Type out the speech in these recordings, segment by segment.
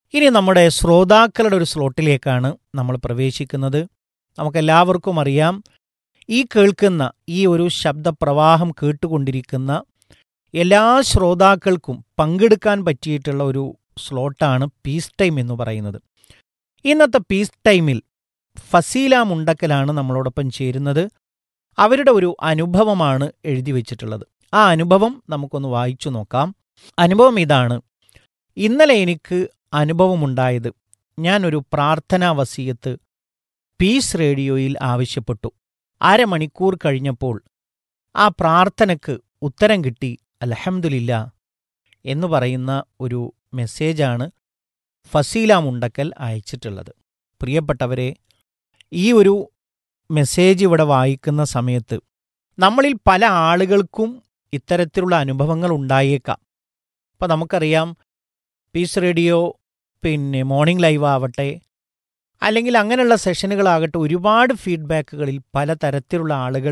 ഇനി നമ്മുടെ ശ്രോതാക്കളുടെ ഒരു സ്ലോട്ടിലേക്കാണ് നമ്മൾ പ്രവേശിക്കുന്നത് നമുക്കെല്ലാവർക്കും അറിയാം ഈ കേൾക്കുന്ന ഈ ഒരു ശബ്ദപ്രവാഹം കേട്ടുകൊണ്ടിരിക്കുന്ന എല്ലാ ശ്രോതാക്കൾക്കും പങ്കെടുക്കാൻ പറ്റിയിട്ടുള്ള ഒരു സ്ലോട്ടാണ് പീസ് ടൈം എന്ന് പറയുന്നത് ഇന്നത്തെ പീസ് ടൈമിൽ ഫസീല മുണ്ടക്കലാണ് നമ്മളോടൊപ്പം ചേരുന്നത് അവരുടെ ഒരു അനുഭവമാണ് എഴുതി വച്ചിട്ടുള്ളത് ആ അനുഭവം നമുക്കൊന്ന് വായിച്ചു നോക്കാം അനുഭവം ഇതാണ് ഇന്നലെ എനിക്ക് അനുഭവമുണ്ടായത് ഞാനൊരു പ്രാർത്ഥനാ വസീയത്ത് പീസ് റേഡിയോയിൽ ആവശ്യപ്പെട്ടു അരമണിക്കൂർ കഴിഞ്ഞപ്പോൾ ആ പ്രാർത്ഥനയ്ക്ക് ഉത്തരം കിട്ടി അലഹമുല്ല എന്ന് പറയുന്ന ഒരു മെസ്സേജാണ് ഫസീല മുണ്ടക്കൽ അയച്ചിട്ടുള്ളത് പ്രിയപ്പെട്ടവരെ ഈ ഒരു മെസ്സേജ് ഇവിടെ വായിക്കുന്ന സമയത്ത് നമ്മളിൽ പല ആളുകൾക്കും ഇത്തരത്തിലുള്ള അനുഭവങ്ങൾ ഉണ്ടായേക്കാം അപ്പം നമുക്കറിയാം പീസ് റേഡിയോ പിന്നെ മോർണിംഗ് ലൈവ് ആവട്ടെ അല്ലെങ്കിൽ അങ്ങനെയുള്ള സെഷനുകളാകട്ടെ ഒരുപാട് ഫീഡ്ബാക്കുകളിൽ പല തരത്തിലുള്ള ആളുകൾ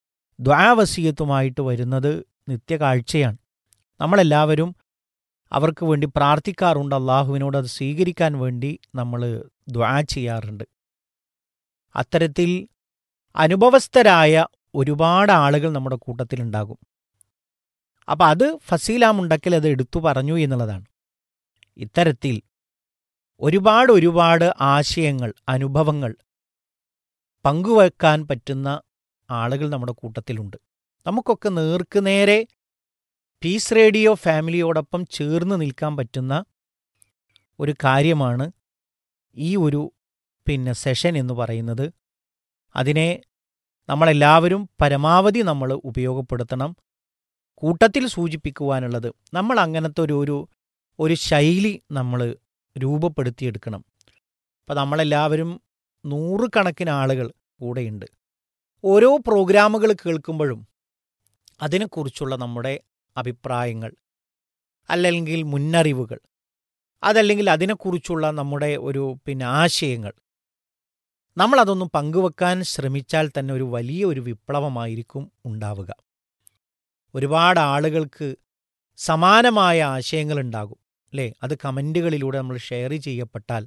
ദ്വാവസീയത്തുമായിട്ട് വരുന്നത് നിത്യകാഴ്ചയാണ് നമ്മളെല്ലാവരും അവർക്ക് വേണ്ടി പ്രാർത്ഥിക്കാറുണ്ട് അള്ളാഹുവിനോട് അത് സ്വീകരിക്കാൻ വേണ്ടി നമ്മൾ ദ്വാ ചെയ്യാറുണ്ട് അത്തരത്തിൽ അനുഭവസ്ഥരായ ഒരുപാട് ആളുകൾ നമ്മുടെ കൂട്ടത്തിലുണ്ടാകും അപ്പം അത് ഫസീല മുണ്ടക്കൽ അത് എടുത്തു പറഞ്ഞു എന്നുള്ളതാണ് ഇത്തരത്തിൽ ഒരുപാട് ഒരുപാട് ആശയങ്ങൾ അനുഭവങ്ങൾ പങ്കുവെക്കാൻ പറ്റുന്ന ആളുകൾ നമ്മുടെ കൂട്ടത്തിലുണ്ട് നമുക്കൊക്കെ നേർക്കുനേരെ പീസ് റേഡിയോ ഫാമിലിയോടൊപ്പം ചേർന്ന് നിൽക്കാൻ പറ്റുന്ന ഒരു കാര്യമാണ് ഈ ഒരു പിന്നെ സെഷൻ എന്ന് പറയുന്നത് അതിനെ നമ്മളെല്ലാവരും പരമാവധി നമ്മൾ ഉപയോഗപ്പെടുത്തണം കൂട്ടത്തിൽ സൂചിപ്പിക്കുവാനുള്ളത് നമ്മൾ അങ്ങനത്തെ ഒരു ഒരു ഒരു ശൈലി നമ്മൾ രൂപപ്പെടുത്തിയെടുക്കണം അപ്പം നമ്മളെല്ലാവരും നൂറുകണക്കിന് ആളുകൾ കൂടെയുണ്ട് ഓരോ പ്രോഗ്രാമുകൾ കേൾക്കുമ്പോഴും അതിനെക്കുറിച്ചുള്ള നമ്മുടെ അഭിപ്രായങ്ങൾ അല്ലെങ്കിൽ മുന്നറിവുകൾ അതല്ലെങ്കിൽ അതിനെക്കുറിച്ചുള്ള നമ്മുടെ ഒരു പിന്നെ ആശയങ്ങൾ നമ്മളതൊന്നും പങ്കുവെക്കാൻ ശ്രമിച്ചാൽ തന്നെ ഒരു വലിയ ഒരു വിപ്ലവമായിരിക്കും ഉണ്ടാവുക ഒരുപാട് ആളുകൾക്ക് സമാനമായ ആശയങ്ങളുണ്ടാകും അല്ലേ അത് കമൻറ്റുകളിലൂടെ നമ്മൾ ഷെയർ ചെയ്യപ്പെട്ടാൽ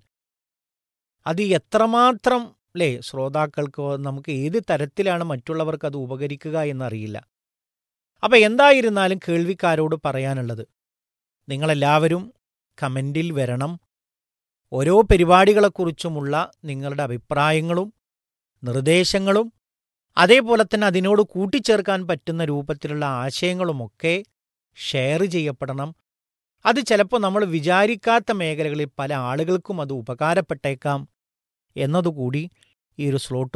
അത് എത്രമാത്രം അല്ലേ ശ്രോതാക്കൾക്കോ നമുക്ക് ഏത് തരത്തിലാണ് മറ്റുള്ളവർക്ക് അത് ഉപകരിക്കുക എന്നറിയില്ല അപ്പം എന്തായിരുന്നാലും കേൾവിക്കാരോട് പറയാനുള്ളത് നിങ്ങളെല്ലാവരും കമൻറ്റിൽ വരണം ഓരോ പരിപാടികളെക്കുറിച്ചുമുള്ള നിങ്ങളുടെ അഭിപ്രായങ്ങളും നിർദ്ദേശങ്ങളും അതേപോലെ തന്നെ അതിനോട് കൂട്ടിച്ചേർക്കാൻ പറ്റുന്ന രൂപത്തിലുള്ള ആശയങ്ങളുമൊക്കെ ഷെയർ ചെയ്യപ്പെടണം അത് ചിലപ്പോൾ നമ്മൾ വിചാരിക്കാത്ത മേഖലകളിൽ പല ആളുകൾക്കും അത് ഉപകാരപ്പെട്ടേക്കാം എന്നതുകൂടി ഈ ഒരു സ്ലോട്ട്